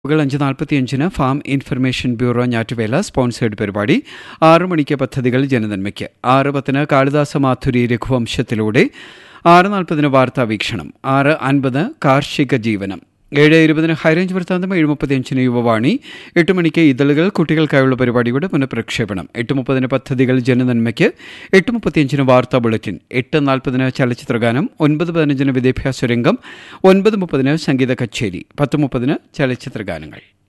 കൾ അഞ്ച് നാൽപ്പത്തിയഞ്ചിന് ഫാം ഇൻഫർമേഷൻ ബ്യൂറോ ഞാറ്റുവേല സ്പോൺസേഡ് പരിപാടി ആറു മണിക്ക് പദ്ധതികൾ ജനനന്മയ്ക്ക് ആറ് പത്തിന് കാളിദാസ മാധുരി രഘുവംശത്തിലൂടെ ആറ് നാൽപ്പതിന് വാർത്താ വീക്ഷണം ആറ് അൻപത് കാർഷിക ജീവനം ഏഴ് ഇരുപതിന് ഹൈറേഞ്ച് വൃത്താന്തം ഏഴ് മുപ്പത്തിയഞ്ചിന് യുവവാണി എട്ട് മണിക്ക് ഇതളുകൾ കുട്ടികൾക്കായുള്ള പരിപാടിയുടെ പുനഃപ്രക്ഷേപണം എട്ട് മുപ്പതിന് പദ്ധതികൾ ജനനന്മയ്ക്ക് എട്ട് മുപ്പത്തിയഞ്ചിന് വാർത്താ ബുള്ളറ്റിൻ എട്ട് നാൽപ്പതിന് ചലച്ചിത്രഗാനം ഒൻപത് പതിനഞ്ചിന് വിദ്യാഭ്യാസ രംഗം ഒൻപത് മുപ്പതിന് സംഗീത കച്ചേരി പത്ത് മുപ്പതിന് ചലച്ചിത്രഗാനങ്ങൾ